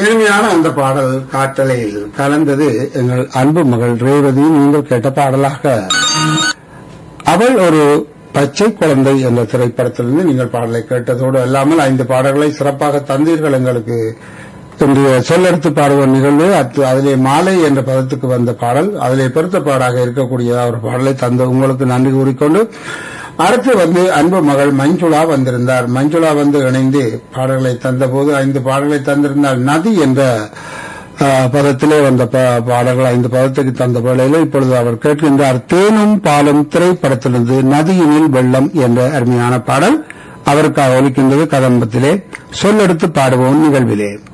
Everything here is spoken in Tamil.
இனிமையான அந்த பாடல் காற்றலையில் கலந்தது எங்கள் அன்பு மகள் ரேவதி நீங்கள் கேட்ட பாடலாக அவள் ஒரு பச்சை குழந்தை என்ற திரைப்படத்திலிருந்து நீங்கள் பாடலை கேட்டதோடு அல்லாமல் ஐந்து பாடல்களை சிறப்பாக தந்தீர்கள் எங்களுக்கு இன்றைய சொல்லெடுத்து பாடுவோர் நிகழ்வு அத்து- அதிலே மாலை என்ற பதத்துக்கு வந்த பாடல் அதிலே பெருத்த பாடாக இருக்கக்கூடிய ஒரு பாடலை தந்த உங்களுக்கு நன்றி கூறிக்கொண்டு அடுத்து வந்து அன்பு மகள் மஞ்சுளா வந்திருந்தார் மஞ்சுளா வந்து இணைந்து பாடல்களை தந்தபோது ஐந்து பாடல்களை தந்திருந்தால் நதி என்ற ஆஹ், பதத்திலே வந்த பா- பாடல்கள் ஐந்து பதத்துக்கு தந்த வேளையில் இப்பொழுது அவர் கேட்கின்றார் தேனும் பாலும் திரைப்படத்திலிருந்து நதியினில் வெள்ளம் என்ற அருமையான பாடல் அவருக்காக ஒலிக்கின்றது கதம்பத்திலே சொல்லெடுத்து பாடுவோம் நிகழ்விலே